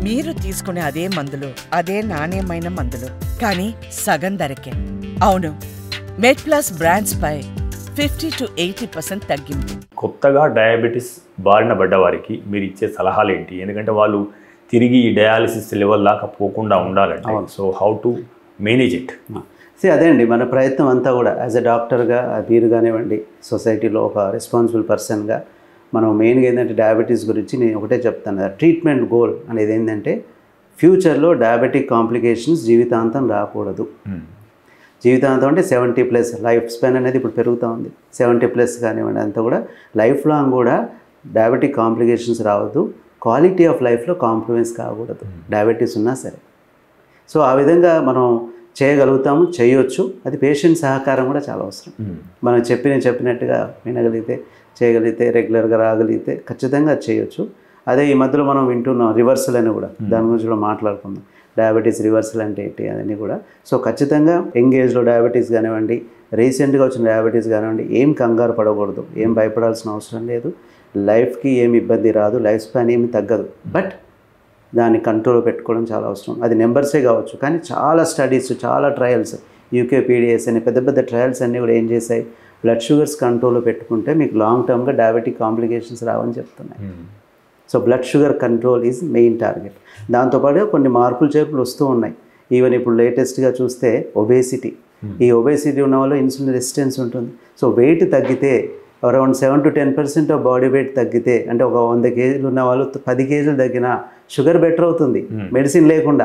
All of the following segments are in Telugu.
మీరు తీసుకునే అదే మందులు అదే నాణ్యమైన మందులు కానీ సగం ధరకే అవును మెడ్ ప్లస్ బ్రాండ్స్ పై ఫిఫ్టీ టు ఎయిటీ పర్సెంట్ తగ్గింపు కొత్తగా డయాబెటీస్ బారిన పడ్డ వారికి మీరు ఇచ్చే సలహాలు ఏంటి ఎందుకంటే వాళ్ళు తిరిగి ఈ డయాలసిస్ లెవెల్ దాకా పోకుండా ఉండాలంటే so how to manage it say అదే అండి మన ప్రయత్నం అంతా కూడా యాజ్ ఎ డాక్టర్గా మీరు కానివ్వండి సొసైటీలో ఒక రెస్పాన్సిబుల్ పర్సన్గా మనం మెయిన్గా ఏంటంటే డయాబెటీస్ గురించి నేను ఒకటే చెప్తాను కదా ట్రీట్మెంట్ గోల్ అనేది ఏంటంటే ఫ్యూచర్లో డయాబెటిక్ కాంప్లికేషన్స్ జీవితాంతం రాకూడదు జీవితాంతం అంటే సెవెంటీ ప్లస్ లైఫ్ స్పాన్ అనేది ఇప్పుడు పెరుగుతూ ఉంది సెవెంటీ ప్లస్ కానివ్వండి అంతా కూడా లైఫ్ లాంగ్ కూడా డయాబెటిక్ కాంప్లికేషన్స్ రావద్దు క్వాలిటీ ఆఫ్ లైఫ్లో కాంప్రమైజ్ కాకూడదు డయాబెటీస్ ఉన్నా సరే సో ఆ విధంగా మనం చేయగలుగుతాము చేయొచ్చు అది పేషెంట్ సహకారం కూడా చాలా అవసరం మనం చెప్పిన చెప్పినట్టుగా వినగలిగితే చేయగలిగితే రెగ్యులర్గా రాగలిగితే ఖచ్చితంగా అది చేయొచ్చు అదే ఈ మధ్యలో మనం వింటున్నాం రివర్సల్ అని కూడా దాని గురించి కూడా మాట్లాడుకుందాం డయాబెటీస్ రివర్సల్ అంటే ఏంటి అదని కూడా సో ఖచ్చితంగా యంగ్ ఏజ్లో డయాబెటీస్ కానివ్వండి రీసెంట్గా వచ్చిన డయాబెటీస్ కానివ్వండి ఏం కంగారు పడకూడదు ఏం భయపడాల్సిన అవసరం లేదు లైఫ్కి ఏమి ఇబ్బంది రాదు లైఫ్ స్పాన్ ఏమి తగ్గదు బట్ దాన్ని కంట్రోల్ పెట్టుకోవడం చాలా అవసరం అది నెంబర్సే కావచ్చు కానీ చాలా స్టడీస్ చాలా ట్రయల్స్ యూకే పీడిఎస్ అని పెద్ద పెద్ద ట్రయల్స్ అన్నీ కూడా ఏం చేశాయి బ్లడ్ షుగర్స్ కంట్రోల్లో పెట్టుకుంటే మీకు లాంగ్ టర్మ్గా డయాబెటిక్ కాంప్లికేషన్స్ రావని చెప్తున్నాయి so blood sugar control is main target దాంతోపాటు కొన్ని మార్పులు చేర్పులు వస్తూ ఉన్నాయి ఈవెన్ ఇప్పుడు లేటెస్ట్గా చూస్తే ఒబేసిటీ ఈ ఒబేసిటీ ఉన్న వాళ్ళు ఇన్సులిన్ రెసిస్టెన్స్ ఉంటుంది సో వెయిట్ తగ్గితే around seven to ten percent of body weight తగ్గితే అంటే ఒక వంద కేజీలు ఉన్న వాళ్ళు పది కేజీలు తగ్గినా షుగర్ బెటర్ అవుతుంది మెడిసిన్ లేకుండా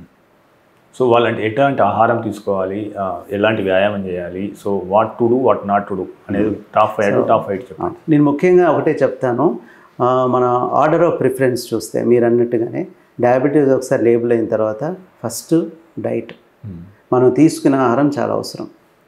సో వాళ్ళంటే ఎట్లాంటి ఆహారం తీసుకోవాలి ఆ, ఎలాంటి వ్యాయామం చేయాలి so what to do what not to do అనేది టాప్ ఫైవ్ టాప్ ఫైవ్ చెప్పండి నేను ముఖ్యంగా ఒకటే చెప్తాను ఆ, మన ఆర్డర్ ఆఫ్ ప్రిఫరెన్స్ చూస్తే మీరు అన్నట్టుగానే డయాబెటీస్ ఒకసారి లేబుల్ అయిన తర్వాత ఫస్ట్ డైట్ మనం తీసుకునే ఆహారం చాలా అవసరం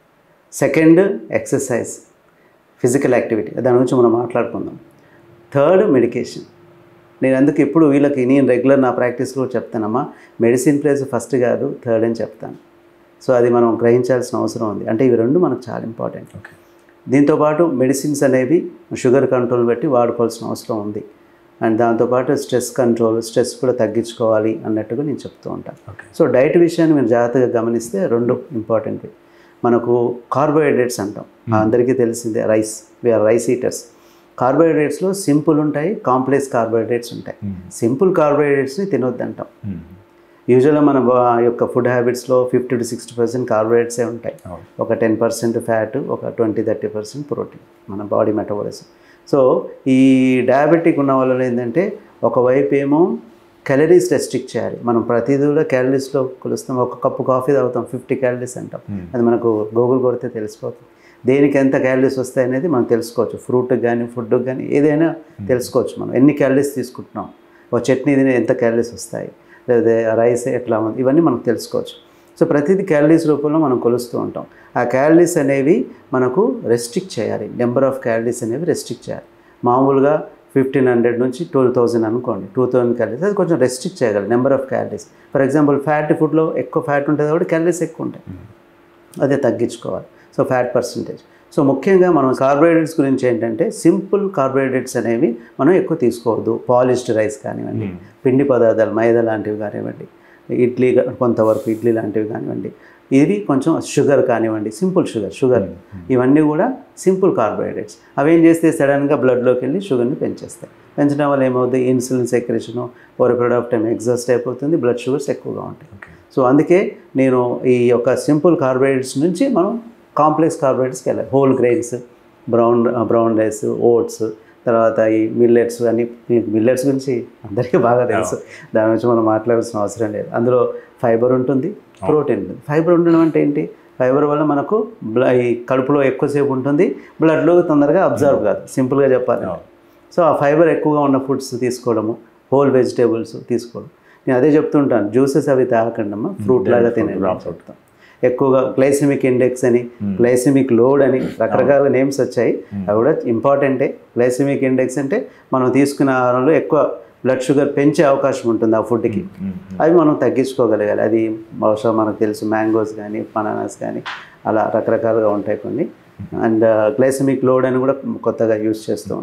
సెకండ్ ఎక్సర్సైజ్ ఫిజికల్ యాక్టివిటీ దాని గురించి మనం మాట్లాడుకుందాం థర్డ్ మెడికేషన్ నేను అందుకు ఇప్పుడు వీళ్ళకి నేను రెగ్యులర్ నా ప్రాక్టీస్లో చెప్తానమ్మా మెడిసిన్ ప్లేస్ ఫస్ట్ కాదు థర్డ్ అని చెప్తాను సో అది మనం గ్రహించాల్సిన అవసరం ఉంది అంటే ఇవి రెండు మనకు చాలా ఇంపార్టెంట్ ఓకే దీంతోపాటు మెడిసిన్స్ అనేవి షుగర్ కంట్రోల్ బట్టి వాడుకోవాల్సిన అవసరం ఉంది అండ్ దాంతోపాటు స్ట్రెస్ కంట్రోల్ స్ట్రెస్ కూడా తగ్గించుకోవాలి అన్నట్టుగా నేను చెప్తూ ఉంటాను ఓకే సో డైట్ విషయాన్ని మీరు జాగ్రత్తగా గమనిస్తే రెండు ఇంపార్టెంట్ మనకు కార్బోహైడ్రేట్స్ అంటాం అందరికీ తెలిసిందే రైస్ వీఆర్ రైస్ ఈటర్స్ కార్బోహైడ్రేట్స్లో సింపుల్ ఉంటాయి కాంప్లెక్స్ కార్బోహైడ్రేట్స్ ఉంటాయి సింపుల్ కార్బోహైడ్రేట్స్ని తినొద్దు అంటాం యూజువల్గా మన బా- యొక్క ఫుడ్ హ్యాబిట్స్లో ఫిఫ్టీ టు సిక్స్టీ పర్సెంట్ కార్బోహైడ్రేట్సే ఉంటాయి అవును. ఒక టెన్ పర్సెంట్ ఫ్యాట్ ఒక ట్వంటీ థర్టీ పర్సెంట్ ప్రోటీన్ మన బాడీ మెటబాలిజం సో ఈ డయాబెటిక్ ఉన్న వాళ్ళలో ఏంటంటే ఒకవైపు ఏమో క్యాలరీస్ రెస్ట్రిక్ట్ చేయాలి మనం ప్రతిదీ కూడా క్యాలరీస్లో కొలుస్తాం ఒక కప్పు కాఫీ తాగుతాం ఫిఫ్టీ క్యాలరీస్ అంటాం అది మనకు గూగుల్ కొడితే తెలిసిపోతుంది దేనికి ఎంత క్యాలరీస్ వస్తాయి అనేది మనం తెలుసుకోవచ్చు ఫ్రూట్కి కానీ ఫుడ్కి కానీ ఏదైనా తెలుసుకోవచ్చు మనం ఎన్ని క్యాలరీస్ తీసుకుంటున్నాం ఒక చట్నీ తినే ఎంత క్యాలరీస్ వస్తాయి లేదా రైస్ ఎట్లా ఉంది ఇవన్నీ మనం తెలుసుకోవచ్చు సో ప్రతిదీ క్యాలరీస్ రూపంలో మనం కొలుస్తూ ఉంటాం ఆ క్యాలరీస్ అనేవి మనకు రెస్ట్రిక్ట్ చేయాలి నెంబర్ ఆఫ్ క్యాలరీస్ అనేవి రెస్ట్రిక్ట్ చేయాలి మామూలుగా ఫిఫ్టీన్ హండ్రెడ్ నుంచి టూ థౌజండ్ అనుకోండి టూ థౌజండ్ క్యాలరీస్ అది కొంచెం రెస్ట్రిక్ట్ చేయగలరు number of calories for example fat ఫుడ్లో ఎక్కువ ఫ్యాట్ ఉంటుంది కాబట్టి క్యాలరీస్ ఎక్కువ ఉంటాయి అదే తగ్గించుకోవాలి సో ఫ్యాట్ పర్సంటేజ్ సో ముఖ్యంగా మనం కార్బోహైడ్రేట్స్ గురించి ఏంటంటే సింపుల్ కార్బోహైడ్రేట్స్ అనేవి మనం ఎక్కువ తీసుకోవద్దు పాలిష్డ్ రైస్ కానివ్వండి పిండి పదార్థాలు మైదా లాంటివి కానివ్వండి ఇడ్లీ గా- కొంతవరకు ఇడ్లీ లాంటివి కానివ్వండి ఇవి కొంచెం షుగర్ కానివ్వండి సింపుల్ షుగర్ షుగర్ ఇవన్నీ కూడా సింపుల్ కార్బోహైడ్రేట్స్ అవి ఏం చేస్తే సడన్గా బ్లడ్లోకి వెళ్ళి షుగర్ని పెంచేస్తాయి పెంచడం వల్ల ఏమవుతుంది insulin secretion over period of time exhaust అయిపోతుంది బ్లడ్ షుగర్స్ ఎక్కువగా ఉంటాయి సో అందుకే నేను ఈ యొక్క సింపుల్ కార్బోహైడ్రేట్స్ నుంచి మనం కాంప్లెక్స్ కార్బోహైడ్రేట్స్కి వెళ్ళాలి whole grains brown brown rice oats తర్వాత ఈ మిల్లెట్స్ అని మిల్లెట్స్ గురించి అందరికీ బాగా తెలుసు దాని గురించి మనం మాట్లాడాల్సిన అవసరం లేదు అందులో ఫైబర్ ఉంటుంది ప్రోటీన్ ఉంటుంది ఫైబర్ ఉండడం అంటే ఏంటి ఫైబర్ వల్ల మనకు బ్ల- ఈ కడుపులో ఎక్కువసేపు ఉంటుంది బ్లడ్లో తొందరగా అబ్జర్వ్ కాదు సింపుల్గా చెప్పాలి సో ఆ ఫైబర్ ఎక్కువగా ఉన్న ఫుడ్స్ తీసుకోవడము హోల్ వెజిటేబుల్స్ తీసుకోవడం నేను అదే చెప్తుంటాను జ్యూసెస్ అవి తాగకండి అమ్మా ఫ్రూట్ లాగా తినండి అని చెప్తాం ఎక్కువగా గ్లైసిమిక్ ఇండెక్స్ అని గ్లైసిమిక్ లోడ్ అని రకరకాల నేమ్స్ వచ్చాయి అవి కూడా ఇంపార్టెంటే గ్లైసిమిక్ ఇండెక్స్ అంటే మనం తీసుకునే ఆహారంలో ఎక్కువ బ్లడ్ షుగర్ పెంచే అవకాశం ఉంటుంది ఆ ఫుడ్కి అవి మనం తగ్గించుకోగలగాలి అది బహుశా మనకు తెలుసు మ్యాంగోస్ కానీ బనానాస్ కానీ అలా రకరకాలుగా ఉంటాయి కొన్ని అండ్ గ్లైసమిక్ లోడ్ అని కూడా కొత్తగా యూజ్ చేస్తూ ఉన్నారు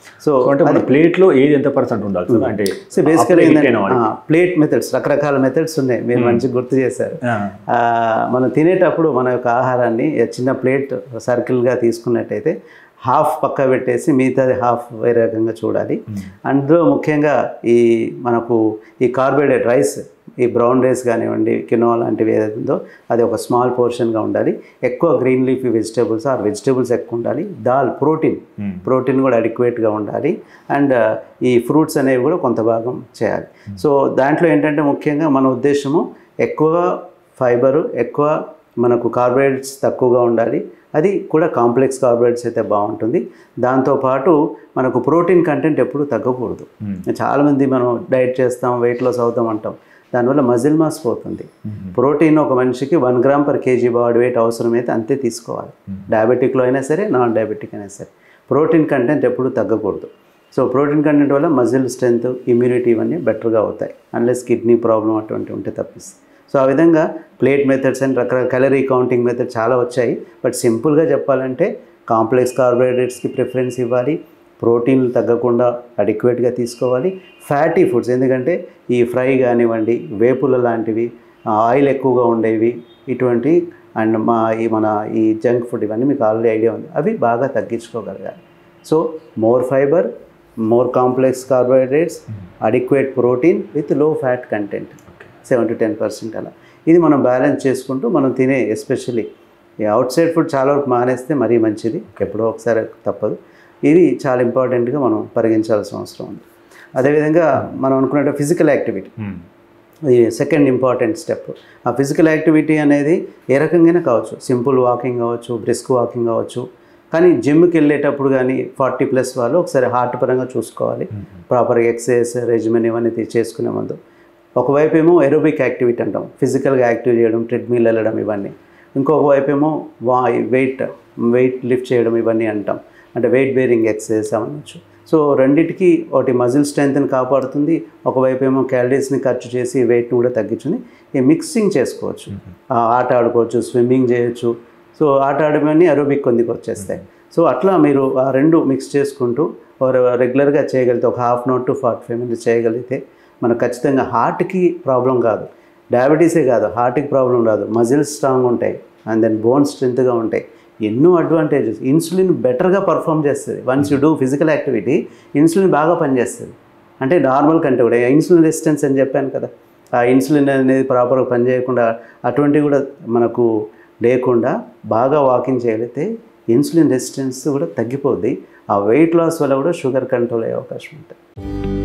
సో సో అంటే మన ప్లేట్లో ఏది ఎంత పర్సెంట్ ఉండాలి సార్ అంటే సో బేసికలీ అప్పుడే hit అయిన వాడికి. ప్లేట్ మెథడ్స్ రకరకాల మెథడ్స్ ఉన్నాయి మీరు మంచి గుర్తు చేశారు ఆ, ఆ, మనం తినేటప్పుడు మన యొక్క ఆహారాన్ని చిన్న ప్లేట్ సర్కిల్గా తీసుకున్నట్టయితే హాఫ్ పక్క పెట్టేసి మిగతాది హాఫ్ వేరే రకంగా చూడాలి అందులో ముఖ్యంగా ఈ మనకు ఈ కార్బోహైడ్రేట్ రైస్ ఈ బ్రౌన్ రైస్ కానివ్వండి కినోవా లాంటివి ఏదైతే ఉందో అది ఒక స్మాల్ పోర్షన్గా ఉండాలి ఎక్కువ green leafy vegetables or vegetables ఎక్కువ ఉండాలి దాల్ ప్రోటీన్ ప్రోటీన్ కూడా అడిక్వేట్గా ఉండాలి అండ్ ఈ ఫ్రూట్స్ అనేవి కూడా కొంత భాగం చేయాలి సో దాంట్లో ఏంటంటే ముఖ్యంగా మన ఉద్దేశము ఎక్కువ ఫైబరు ఎక్కువ మనకు కార్బోహైడ్రేట్స్ తక్కువగా ఉండాలి అది కూడా కాంప్లెక్స్ కార్బోహైడ్రేట్స్ అయితే బాగుంటుంది దాంతోపాటు మనకు ప్రోటీన్ కంటెంట్ ఎప్పుడు తగ్గకూడదు చాలామంది మనం డైట్ చేస్తాం వెయిట్ లాస్ అవుతాం అంటాం దానివల్ల మజిల్ మాస్ పోతుంది ప్రోటీన్ ఒక మనిషికి one gram per KG body weight అవసరమైతే అంతే తీసుకోవాలి డయాబెటిక్లో అయినా సరే నాన్ డయాబెటిక్ అయినా సరే ప్రోటీన్ కంటెంట్ ఎప్పుడు తగ్గకూడదు సో ప్రోటీన్ కంటెంట్ వల్ల మజిల్ స్ట్రెంత్ ఇమ్యూనిటీ ఇవన్నీ బెటర్గా అవుతాయి అన్లెస్ కిడ్నీ ప్రాబ్లం అటువంటి ఉంటే తప్పిస్తుంది సో ఆ విధంగా ప్లేట్ మెథడ్స్ అండ్ రకరకాల కలరీ కౌంటింగ్ మెథడ్ చాలా వచ్చాయి బట్ సింపుల్గా చెప్పాలంటే కాంప్లెక్స్ కార్బోహైడ్రేట్స్కి ప్రిఫరెన్స్ ఇవ్వాలి ప్రోటీన్లు తగ్గకుండా అడిక్వేట్గా తీసుకోవాలి ఫ్యాటీ ఫుడ్స్ ఎందుకంటే ఈ ఫ్రై కానివ్వండి వేపుల లాంటివి ఆయిల్ ఎక్కువగా ఉండేవి ఇటువంటి అండ్ మా ఈ మన ఈ జంక్ ఫుడ్ ఇవన్నీ మీకు ఆల్రెడీ ఐడియా ఉంది అవి బాగా తగ్గించుకోగలగాలి so more fibre more complex carbohydrates adequate protein with low fat content seven to ten percent అలా ఇది మనం బ్యాలెన్స్ చేసుకుంటూ మనం తినే ఎస్పెషల్లీ ఈ అవుట్ సైడ్ ఫుడ్ చాలా వరకు మానేస్తే మరీ మంచిది ఎప్పుడో ఒకసారి తప్పదు ఇది చాలా ఇంపార్టెంట్గా మనం పరిగణించాల్సిన అవసరం ఉంది అదేవిధంగా మనం అనుకున్నట్టు ఫిజికల్ యాక్టివిటీ మ్మ్. ఈ సెకండ్ ఇంపార్టెంట్ స్టెప్ ఆ ఫిజికల్ యాక్టివిటీ అనేది ఏ రకంగానే కావచ్చు సింపుల్ వాకింగ్ కావచ్చు బ్రిస్క్ వాకింగ్ కావచ్చు కానీ జిమ్కి వెళ్ళేటప్పుడు కానీ ఫార్టీ ప్లస్ వాళ్ళు ఒకసారి హార్ట్ పరంగా చూసుకోవాలి ప్రాపర్ ఎక్సర్సైజ్ రెజిమెన్ ఇవన్నీ తీ- చేసుకునే ముందు ఒకవైపు ఏమో ఎరోబిక్ యాక్టివిటీ అంటాం ఫిజికల్గా యాక్టివ్ చేయడం ట్రెడ్మిల్ వెళ్ళడం ఇవన్నీ ఇంకొక వైపు ఏమో వా వెయిట్ వెయిట్ లిఫ్ట్ చేయడం ఇవన్నీ అంటాం అంటే వెయిట్ బేరింగ్ ఎక్సర్సైజ్ అనొచ్చు సో రెండిటికి ఒకటి మజిల్ స్ట్రెంత్ని కాపాడుతుంది ఒకవైపు ఏమో క్యాలరీస్ని ఖర్చు చేసి వెయిట్ని కూడా తగ్గించుంది ఈ మిక్సింగ్ చేసుకోవచ్చు ఆ, ఆట ఆడుకోవచ్చు స్విమ్మింగ్ చేయొచ్చు సో ఆట ఆడమని అరోబిక్ కొందికి వచ్చేస్తాయి సో అట్లా మీరు ఆ రెండు మిక్స్ చేసుకుంటూ రెగ్యులర్గా చేయగలిగితే ఒక half an hour to forty five minutes చేయగలిగితే మనకు ఖచ్చితంగా హార్ట్కి ప్రాబ్లం కాదు డయాబెటీసే కాదు హార్ట్కి ప్రాబ్లం రాదు మజిల్స్ స్ట్రాంగ్ ఉంటాయి అండ్ దెన్ బోన్ స్ట్రెంత్గా ఉంటాయి ఎన్నో అడ్వాంటేజెస్ ఇన్సులిన్ బెటర్గా పర్ఫామ్ చేస్తుంది once you do physical activity insulin బాగా పనిచేస్తుంది అంటే నార్మల్ కంటే కూడా ఇన్సులిన్ రెసిస్టెన్స్ అని చెప్పాను కదా ఆ ఇన్సులిన్ అనేది ప్రాపర్గా పనిచేయకుండా అటువంటివి కూడా మనకు లేకుండా బాగా వాకింగ్ చేయగలిగితే ఇన్సులిన్ రెసిస్టెన్స్ కూడా తగ్గిపోద్ది ఆ వెయిట్ లాస్ వల్ల కూడా షుగర్ కంట్రోల్ అయ్యే అవకాశం ఉంటుంది